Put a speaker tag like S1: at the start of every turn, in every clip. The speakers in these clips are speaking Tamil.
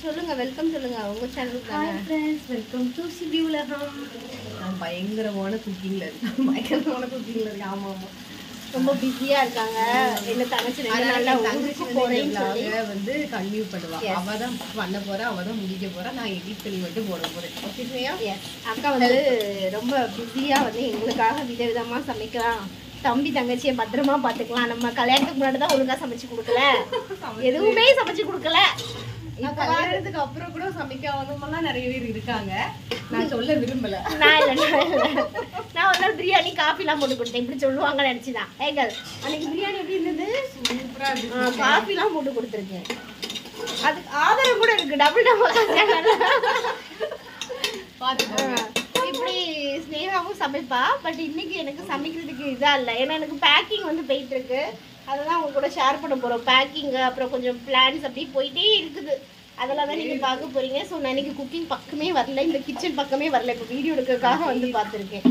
S1: சொல்லுங்க வெல்கம் சொல்லுங்க உங்க சேனலுக்கு
S2: ஹாய்
S1: தானே
S2: ஃப்ரெண்ட்ஸ் வெல்கம் டு சிபி உலகம் நான் பயங்கரமான குக்கிங்கில் இருக்கேன் பயங்கரமான குக்கிங்கில் இருக்கேன் ஆமாம் ஆமாம்
S1: ரொம்ப பிஸியா இருக்காங்க என்ன தங்கச்சி ரெண்டு நாள்ல ஊருக்கு போறேன்னு சொல்லி
S2: வந்து கன்டினியூ பண்ணுவா அவ தான் பண்ண போறா அவ தான் முடிக்க போறா நான் எடிட் பண்ணி மட்டும் போட போறேன் ஓகே ஸ்னேயா
S1: Yes. அக்கா வந்து ரொம்ப பிஸியா வந்து எங்களுக்காக விதவிதமா சமைக்கலாம் தம்பி தங்கச்சியை பத்திரமா பாத்துக்கலாம் நம்ம கல்யாணத்துக்கு முன்னாடி தான் ஒழுங்கா சமைச்சு கொடுக்கல எதுவுமே சமைச்சு கொடுக்கல
S2: நான் கல்யாணத்துக்கு அப்புறம் கூட சமைக்காதவங்கலாம் நிறைய பேர் இருக்காங்க நான் சொல்ல விரும்பல
S1: நான் இல்ல நான் இல்ல நான் ஒரு நாள் பிரியாணி காஃபிலாம் போட்டு கொடுத்தேன் இப்படி சொல்லுவாங்க நினைச்சுதான் ஏங்கள் அன்னைக்கு பிரியாணி எப்படி இருந்தது
S2: சூப்பரா இருக்கு
S1: காஃபிலாம் போட்டு கொடுத்துருக்கேன் அதுக்கு ஆதாரம் கூட இருக்கு டபுள் டபுள்
S2: பாத்துக்கோங்க
S1: இப்படி ஸ்னேகாவும் சமைப்பா பட் இன்னைக்கு எனக்கு சமைக்கிறதுக்கு இதா இல்லை ஏன்னா எனக்கு பேக்கிங் வந்து போயிட்டு இருக்கு அதெல்லாம் உங்க கூட ஷேர் பண்ண போறோம் பேக்கிங் அப்புறம் கொஞ்சம் பிளான்ஸ் அப்படி போயிட்டே இருக்குது அதெல்லாம் தான் நீங்க பார்க்க போறீங்க ஸோ நான் இன்னைக்கு குக்கிங் பக்கமே வரல இந்த கிச்சன் பக்கமே வரல இப்போ வீடியோ எடுக்கிறதுக்காக வந்து பார்த்துருக்கேன்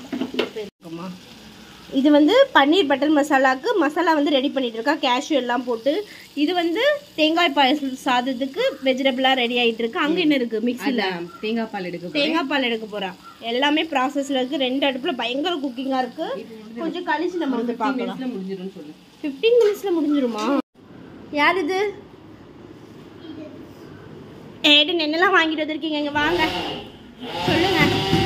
S1: இது வந்து பன்னீர் பட்டர் மசாலாக்கு மசாலா வந்து ரெடி பண்ணிட்டு இருக்கா கேஷ்யூ எல்லாம் போட்டு இது வந்து தேங்காய் பாயசம் சாதத்துக்கு வெஜிடபிளாக ரெடி ஆயிட்டு இருக்கு அங்கே என்ன இருக்கு மிக்ஸியில்
S2: தேங்காய் பால் எடுக்க
S1: தேங்காய் பால் எடுக்க போறேன் எல்லாமே ப்ராசஸ்ல இருக்கு ரெண்டு அடுப்புல பயங்கர குக்கிங்கா இருக்கு கொஞ்சம் கழிச்சு நம்ம வந்து பார்க்கலாம்
S2: போறேன் முடிஞ்சிடும் சொல்லு
S1: ஃபிஃப்டீன் மினிட்ஸ்ல முடிஞ்சிருமா யார் இது ஏடு என்னெல்லாம் வாங்கிட்டு வந்திருக்கீங்க இங்க வாங்க சொல்லுங்க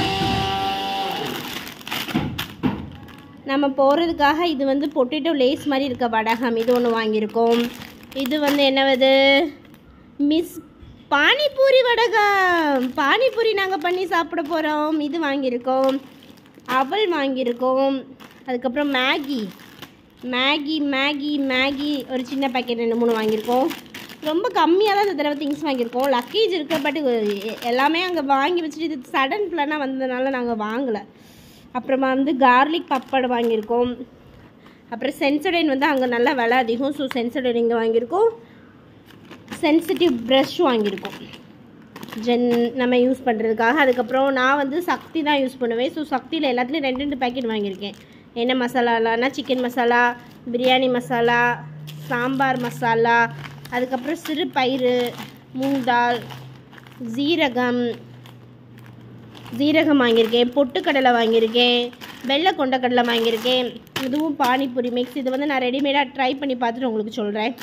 S1: நம்ம போகிறதுக்காக இது வந்து பொட்டேட்டோ லேஸ் மாதிரி இருக்க வடகம் இது ஒன்று வாங்கியிருக்கோம் இது வந்து என்னவது மிஸ் பானிபூரி வடகம் பானிபூரி நாங்கள் பண்ணி சாப்பிட போகிறோம் இது வாங்கியிருக்கோம் அவல் வாங்கியிருக்கோம் அதுக்கப்புறம் மேகி மேகி மேகி மேகி ஒரு சின்ன பேக்கெட் ரெண்டு மூணு வாங்கியிருக்கோம் ரொம்ப கம்மியாக தான் இந்த தடவை திங்ஸ் வாங்கியிருக்கோம் லக்கேஜ் இருக்கு பட் எல்லாமே அங்கே வாங்கி வச்சுட்டு இது சடன் பிளானாக வந்ததுனால நாங்கள் வாங்கலை அப்புறமா வந்து கார்லிக் பப்படம் வாங்கியிருக்கோம் அப்புறம் சென்சடைன் வந்து அங்கே நல்லா விலை அதிகம் ஸோ சென்சடைன் இங்கே வாங்கியிருக்கோம் சென்சிட்டிவ் ப்ரஷ் வாங்கியிருக்கோம் ஜென் நம்ம யூஸ் பண்ணுறதுக்காக அதுக்கப்புறம் நான் வந்து சக்தி தான் யூஸ் பண்ணுவேன் ஸோ சக்தியில் எல்லாத்துலேயும் ரெண்டு ரெண்டு பேக்கெட் வாங்கியிருக்கேன் என்ன மசாலாலான்னா சிக்கன் மசாலா பிரியாணி மசாலா சாம்பார் மசாலா அதுக்கப்புறம் சிறு பயிறு மூங் தால் ஜீரகம் ஜீரகம் வாங்கியிருக்கேன் பொட்டுக்கடலை வாங்கியிருக்கேன் வெள்ளை கொண்டக்கடலை வாங்கியிருக்கேன் இதுவும் பானிபூரி மிக்ஸ் இது வந்து நான் ரெடிமேடாக ட்ரை பண்ணி பார்த்துட்டு உங்களுக்கு சொல்கிறேன்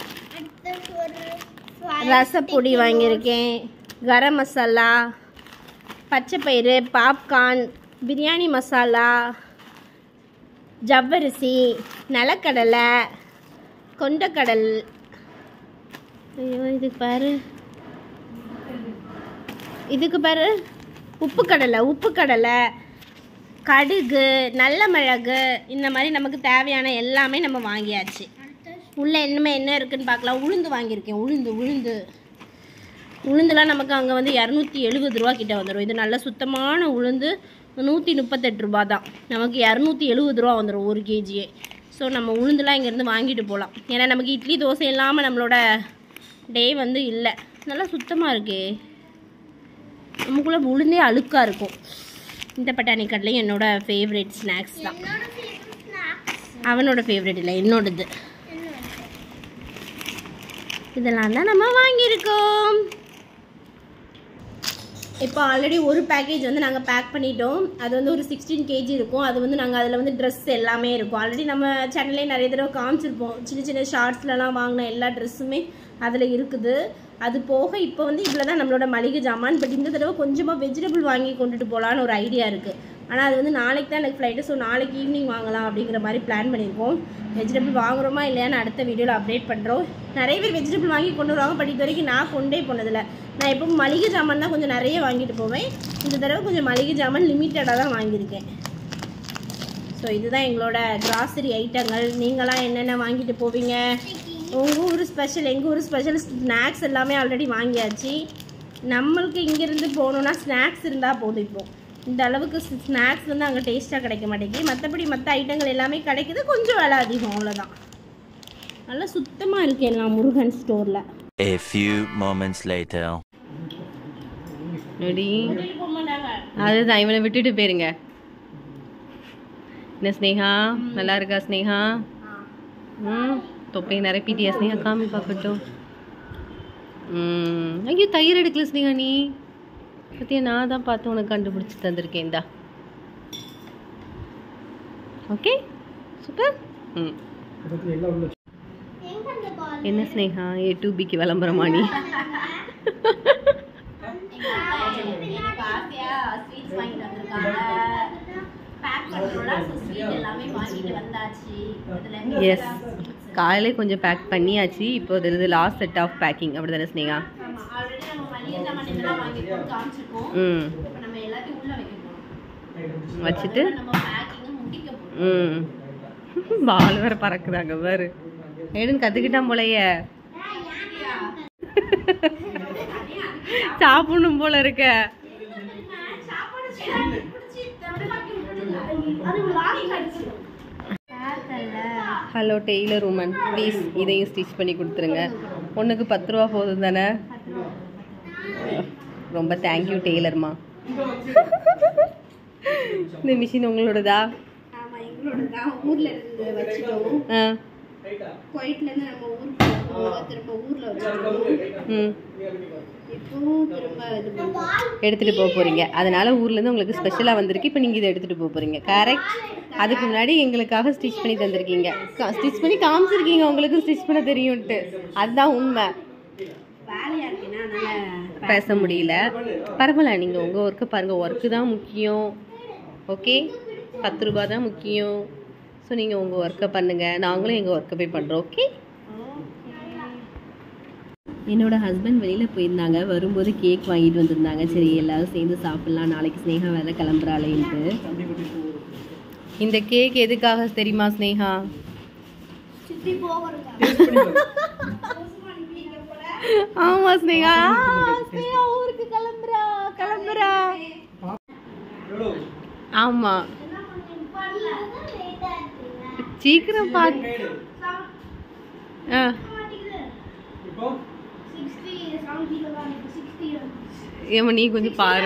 S1: ரசப்பொடி வாங்கியிருக்கேன் கரம் மசாலா பச்சைப்பயிறு பாப்கார்ன் பிரியாணி மசாலா ஜவ்வரிசி நிலக்கடலை கொண்டக்கடல் ஐயோ இதுக்கு பாரு இதுக்கு பாரு உப்பு கடலை உப்பு கடலை கடுகு நல்ல மிளகு இந்த மாதிரி நமக்கு தேவையான எல்லாமே நம்ம வாங்கியாச்சு உள்ளே இன்னுமே என்ன இருக்குன்னு பார்க்கலாம் உளுந்து வாங்கியிருக்கேன் உளுந்து உளுந்து உளுந்துலாம் நமக்கு அங்கே வந்து இரநூத்தி எழுபது ரூபா கிட்ட வந்துடும் இது நல்ல சுத்தமான உளுந்து நூற்றி முப்பத்தெட்டு ரூபா தான் நமக்கு இரநூத்தி எழுபது ரூபா வந்துடும் ஒரு கேஜியே ஸோ நம்ம உளுந்துலாம் இங்கேருந்து வாங்கிட்டு போகலாம் ஏன்னா நமக்கு இட்லி தோசை இல்லாமல் நம்மளோட டே வந்து இல்லை நல்லா சுத்தமாக இருக்கே நமக்குள்ளே உளுந்தே அழுக்காக இருக்கும் இந்த பட்டாணி கடலையும் என்னோட ஃபேவரட் ஸ்நாக்ஸ் தான் அவனோட ஃபேவரட் இல்லை என்னோடது இதெல்லாம் தான் நம்ம வாங்கியிருக்கோம் இப்போ ஆல்ரெடி ஒரு பேக்கேஜ் வந்து நாங்கள் பேக் பண்ணிட்டோம் அது வந்து ஒரு சிக்ஸ்டீன் கேஜி இருக்கும் அது வந்து நாங்கள் அதில் வந்து ட்ரெஸ் எல்லாமே இருக்கும் ஆல்ரெடி நம்ம சேனல்லே நிறைய தடவை காமிச்சிருப்போம் சின்ன சின்ன ஷார்ட்ஸ்லலாம் வாங்கின எல்லா ட்ரெஸ்ஸுமே அதில் இருக்குது அது போக இப்போ வந்து இவ்வளோ தான் நம்மளோட மளிகை ஜாமான் பட் இந்த தடவை கொஞ்சமாக வெஜிடபிள் வாங்கி கொண்டுட்டு போகலான்னு ஒரு ஐடியா இருக்குது ஆனால் அது வந்து நாளைக்கு தான் எனக்கு ஃப்ளைட்டு ஸோ நாளைக்கு ஈவினிங் வாங்கலாம் அப்படிங்கிற மாதிரி பிளான் பண்ணியிருக்கோம் வெஜிடபிள் வாங்குறோமா இல்லையான்னு அடுத்த வீடியோவில் அப்டேட் பண்ணுறோம் நிறைய பேர் வெஜிடபிள் வாங்கி கொண்டு வருவாங்க பட் இது வரைக்கும் நான் கொண்டே போனதில்லை நான் எப்போ மளிகை ஜாமான் தான் கொஞ்சம் நிறைய வாங்கிட்டு போவேன் இந்த தடவை கொஞ்சம் மளிகை ஜாமான் லிமிட்டடாக தான் வாங்கியிருக்கேன் ஸோ இதுதான் எங்களோட கிராசரி ஐட்டங்கள் நீங்களாம் என்னென்ன வாங்கிட்டு போவீங்க உங்கள் ஊர் ஸ்பெஷல் எங்கள் ஊர் ஸ்பெஷல் ஸ்நாக்ஸ் எல்லாமே ஆல்ரெடி வாங்கியாச்சு நம்மளுக்கு இங்கேருந்து போகணுன்னா ஸ்நாக்ஸ் இருந்தால் போதும் இப்போ இந்த அளவுக்கு ஸ்நாக்ஸ் வந்து அங்கே டேஸ்ட்டாக கிடைக்க மாட்டேங்குது மற்றபடி மற்ற ஐட்டங்கள் எல்லாமே கிடைக்குது கொஞ்சம் விலை அதிகம் அவ்வளோதான் நல்லா சுத்தமாக இருக்கு எல்லாம் முருகன் ஸ்டோரில்
S3: A few moments later.
S2: Ready அதுதான் இவனை விட்டுட்டு போயிருங்க என்ன ஸ்னேகா நல்லா இருக்கா ஸ்னேகா ம் தொப்பையை நிரப்பிட்டியா ஸ்னேகா காமி பார்க்கட்டும் ம் ஐயோ தயிர் எடுக்கல ஸ்னேகா நீ பத்தியா நான் தான் பார்த்து உனக்கு கண்டுபிடிச்சி தந்திருக்கேன் இந்தா ஓகே சூப்பர் ம் என்ன ஸ்னேகா ஏ டூ பிக்கு விளம்பரமா நீ
S1: எனக்கு ஆசையா ஸ்வீட்ஸ் வாங்கிட்டு வந்திருக்காங்க பேக் பண்ணுறோம்ல ஸோ ஸ்வீட் எல்லாமே வாங்கிட்டு வந்தாச்சு அதில்
S2: எஸ் காலையிலே கொஞ்சம் பேக் பண்ணியாச்சு இப்போ இது லாஸ்ட் செட் ஆஃப் பேக்கிங் அப்படி தானே ஸ்னேகா
S1: ஆமாம் ஆல்ரெடி நம்ம மளிகை சாமான் இதெல்லாம் வாங்கிட்டு காமிச்சிருக்கோம்
S2: ம்
S1: இப்போ நம்ம எல்லாத்தையும் உள்ள வைக்க போகிறோம்
S2: வச்சுட்டு
S1: நம்ம பேக்கிங்கை முடிக்க போகிறோம்
S2: ம் பால் வேற பறக்குதாங்க பாரு ஏடுன்னு கத்துக்கிட்டான் போலயே சாப்பிடணும் போல இருக்க ஹலோ டெய்லர் உமன் ப்ளீஸ் இதையும் ஸ்டிச் பண்ணி கொடுத்துருங்க ஒன்றுக்கு பத்து ரூபா போதும் தானே ரொம்ப தேங்க்யூ டெய்லர்மா இந்த மிஷின் உங்களோடதா
S1: ஆமா எங்களோட தான் ஊர்ல இருந்து வச்சுட்டோம்
S2: ஆ
S1: குவைட்ல இருந்து நம்ம ஊருக்கு போகும்போது திரும்ப ஊர்ல வச்சுட்டோம்
S2: ம்
S1: இப்பவும் திரும்ப இது பண்ணுறோம்
S2: எடுத்துட்டு போக போறீங்க அதனால ஊர்ல இருந்து உங்களுக்கு ஸ்பெஷலா வந்திருக்கு இப்போ நீங்க இதை எடுத்துட்டு போக போறீங்க கரெக்ட் அதுக்கு முன்னாடி எங்களுக்காக ஸ்டிச் பண்ணி தந்திருக்கீங்க ஸ்டிச் பண்ணி காமிச்சிருக்கீங்க உங்களுக்கு ஸ்டிச் பண்ண தெரியும்ட்டு அதுதான் உண்மை
S1: வேலையா இருக்குன்னா அதனால
S2: பேச முடியல பரவாயில்ல நீங்க உங்க ஒர்க்கை பாருங்க ஒர்க்கு தான் முக்கியம் ஓகே பத்து ரூபாய் தான் முக்கியம் ஸோ நீங்க உங்க ஒர்க்கை பண்ணுங்க நாங்களும் எங்க ஒர்க்கை போய் பண்றோம் ஓகே என்னோட ஹஸ்பண்ட் வெளியில் போயிருந்தாங்க வரும்போது கேக் வாங்கிட்டு வந்திருந்தாங்க சரி எல்லாரும் சேர்ந்து சாப்பிட்லாம் நாளைக்கு ஸ்னேகா வேலை கிளம்புறாளேன்ட்டு இந்த கேக் எதுக்காக தெரியுமா ஸ்னேகா
S1: சுத்தி போகிறோம்
S2: ஆமா ஸ்னேகா ஆ, ஸ்னேகா ஊருக்கு கிளம்புறா கிளம்புறா ஆமா சீக்கிரம் பாத்து ஆ ஏமா நீ கொஞ்சம் பாரு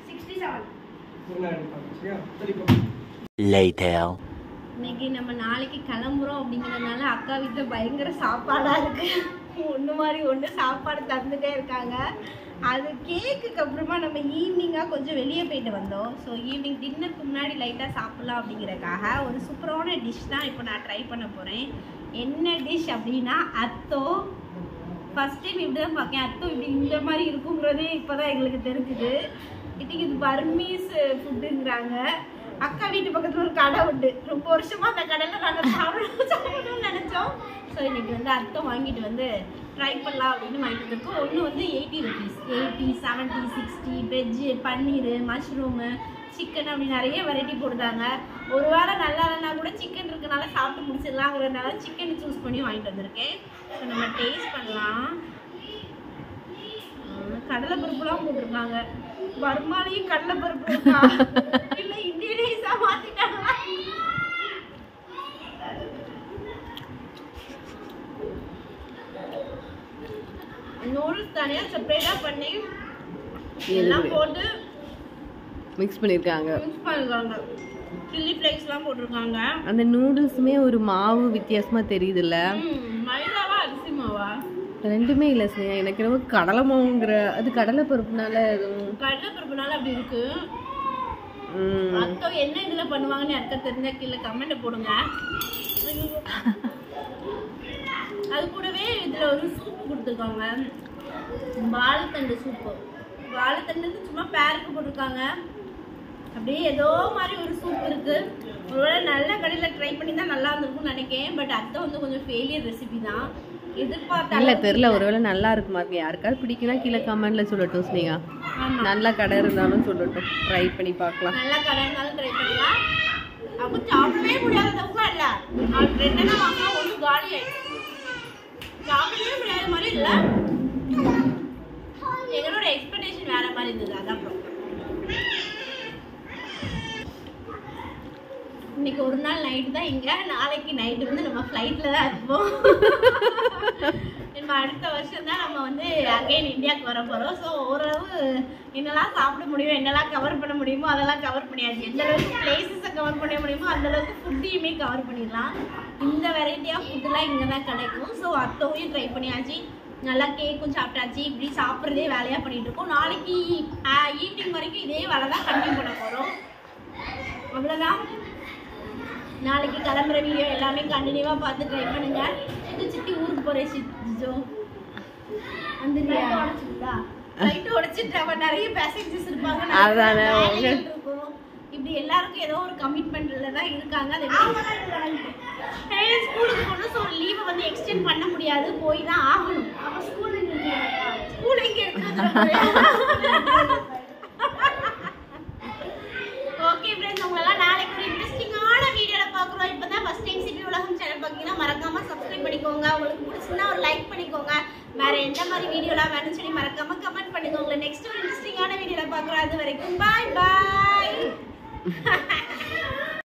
S3: Later.
S1: இன்னைக்கு நம்ம நாளைக்கு கிளம்புறோம் அப்படிங்கறதுனால அக்கா வீட்டில் பயங்கர சாப்பாடா இருக்கு ஒன்று மாதிரி ஒன்று சாப்பாடு தந்துட்டே இருக்காங்க அது கேக்குக்கு அப்புறமா நம்ம ஈவினிங்காக கொஞ்சம் வெளியே போயிட்டு வந்தோம் ஸோ ஈவினிங் டின்னருக்கு முன்னாடி லைட்டாக சாப்பிட்லாம் அப்படிங்கறக்காக ஒரு சூப்பரான டிஷ் தான் இப்போ நான் ட்ரை பண்ண போகிறேன் என்ன டிஷ் அப்படின்னா அத்தோ ஃபர்ஸ்ட் டைம் இப்படி தான் பார்க்கேன் அத்தோ இப்படி இந்த மாதிரி இருக்குங்கிறதே இப்போ தான் எங்களுக்கு தெரிஞ்சுது இதுக்கு இது பர்மீஸ் ஃபுட்டுங்கிறாங்க அக்கா வீட்டு பக்கத்துல ஒரு கடை உண்டு ரொம்ப வருஷமா அந்த கடையில நாங்க சாப்பிடணும் சாப்பிடணும்னு நினைச்சோம் ஸோ இன்னைக்கு வந்து அர்த்தம் வாங்கிட்டு வந்து ட்ரை பண்ணலாம் அப்படின்னு வாங்கிட்டு வந்திருக்கோம் ஒன்று வந்து eighty rupees eighty seventy sixty veg paneer mushroom chicken அப்படி நிறைய வெரைட்டி போடுதாங்க ஒரு வேளை நல்லா இல்லைனா கூட சிக்கன் இருக்கனால சாப்பிட்டு முடிச்சிடலாங்கிறதுனால சிக்கன் சூஸ் பண்ணி வாங்கிட்டு வந்திருக்கேன் ஸோ நம்ம டேஸ்ட் பண்ணலாம் ஆஹ் கடலை பருப்புலாம் போட்டிருக்காங்க பர்மாலையும் கடலை பருப்பு இருக்கா இல்ல இந்தியன் ரைஸா மாத்திட்டாங்களா நூடுல்ஸ் தனியா செப்பரேட்டா பண்ணி எல்லாம் போட்டு
S2: மிக்ஸ் பண்ணியிருக்காங்க
S1: மிக்ஸ் பண்ணிருக்காங்க சில்லி ஃப்ளேக்ஸ்லாம் போட்டிருக்காங்க
S2: அந்த நூடுல்ஸுமே ஒரு மாவு வித்தியாசமா தெரியுதுல்ல
S1: ம், மைதாவா அரிசி மாவா
S2: ரெண்டுமே இல்லை ஸ்னேகா எனக்கு என்னமோ கடலை மாவுங்கிற அது கடலை பருப்புனால எதுவும்
S1: கடலை பருப்புனால அப்படி இருக்கு
S2: ம்,
S1: அத்தோ என்ன இதுல பண்ணுவாங்கன்னு யாருக்கா தெரிஞ்சா கீழே கமெண்ட் போடுங்க ஐயோ. அது கூடவே இதுல ஒரு சூப் கொடுத்துருக்காங்க வாழைத்தண்டு சூப்பு வாழைத்தண்டு வந்து சும்மா பேருக்கு போட்டிருக்காங்க அப்படியே ஏதோ மாதிரி ஒரு சூப் இருக்கு ஒருவேளை நல்ல கடையில் ட்ரை பண்ணி தான் நல்லா இருந்திருக்கும்னு நினைக்கிறேன் பட் அத்தை வந்து கொஞ்சம் ஃபெயிலியர் ரெசிபி தான் எதிர்பார்த்த
S2: இல்ல
S1: அளவுக்கு
S2: தெரியல ஒருவேளை நல்லா இருக்குமா இருக்கும் யாருக்காவது பிடிக்குன்னா கீழே கமெண்ட்ல சொல்லட்டும் ஸ்னேகா
S1: ஆமா.
S2: நல்ல கடை இருந்தாலும் சொல்லட்டும் ட்ரை பண்ணி பார்க்கலாம்
S1: நல்லா கடை இருந்தாலும் ட்ரை பண்ணலாம் அப்போ சாப்பிடவே முடியாதவங்க இல்ல அது ரெண்டெண்ணம் வாங்கினா ஒன்று காலி ஆயிடுச்சு சாப்பிடவே முடியாத மாதிரி இல்ல எங்களோட எக்ஸ்பெக்டேஷன் வேற மாதிரி இருந்தது அதான் problem. இன்னைக்கு ஒரு நாள் நைட்டு தான் இங்க நாளைக்கு நைட்டு வந்து நம்ம ஃப்ளைட்ல தான் இருப்போம் நம்ம அடுத்த வருஷம் தான் நம்ம வந்து அகைன் இந்தியாவுக்கு வர போறோம் ஸோ ஓரளவு என்னெல்லாம் சாப்பிட முடியும் என்னெல்லாம் கவர் பண்ண முடியுமோ அதெல்லாம் கவர் பண்ணியாச்சு எந்த அளவுக்கு பிளேசஸை கவர் பண்ண முடியுமோ அந்த அளவுக்கு ஃபுட்டையுமே கவர் பண்ணிடலாம் இந்த வெரைட்டி ஆஃப் ஃபுட்டுலாம் இங்கே தான் கிடைக்கும் ஸோ அத்தவையும் ட்ரை பண்ணியாச்சு நல்லா கேக்கும் சாப்பிட்டாச்சு இப்படி சாப்பிட்றதே வேலையாக பண்ணிட்டு இருக்கோம் நாளைக்கு ஈவினிங் வரைக்கும் இதே வேலை தான் கண்டினியூ பண்ண போகிறோம் அவ்வளோதான் நாளைக்கு கிளம்புற வீடியோ எல்லாமே கண்டினியூவாக பார்த்து ட்ரை பண்ணுங்க இது சித்தி ஊருக்கு போகிறேன் சித்தோ வந்துருக்கியா லைட் உடைச்சிட்டு அவ நிறைய பேசஞ்சர்ஸ் இருப்பாங்க நிறைய
S2: அதானே,
S1: வேலைகள் இருக்கும் இப்படி எல்லாருக்கும் ஏதோ ஒரு கமிட்மெண்ட்ல தான் இருக்காங்க அது ஸ்கூலுக்கு போகணும் ஸோ லீவை வந்து எக்ஸ்டெண்ட் பண்ண முடியாது போய் தான் ஆகணும் அப்போ ஸ்கூல் ஸ்கூல் எங்க ஓகே ஃப்ரெண்ட்ஸ் உங்களெல்லாம் நாளைக்கு ஒரு இன்ட்ரெஸ்டிங்கான வீடியோல பார்க்குறோம் இப்போ தான் ஃபஸ்ட் டைம் சிபி உலகம் சேனல் பார்த்தீங்கன்னா மறக்காம சப்ஸ்கிரைப் பண்ணிக்கோங்க உங்களுக்கு பிடிச்சிருந்தா ஒரு லைக் பண்ணிக்கோங்க வேற எந்த மாதிரி வீடியோலாம் வேணும்னு சொல்லி மறக்காம கமெண்ட் பண்ணுங்க உங்களை நெக்ஸ்ட் ஒரு இன்ட்ரெஸ்டிங்கான வீடியோல பார்க்குறோம் அது வரைக்கும் பாய் பாய்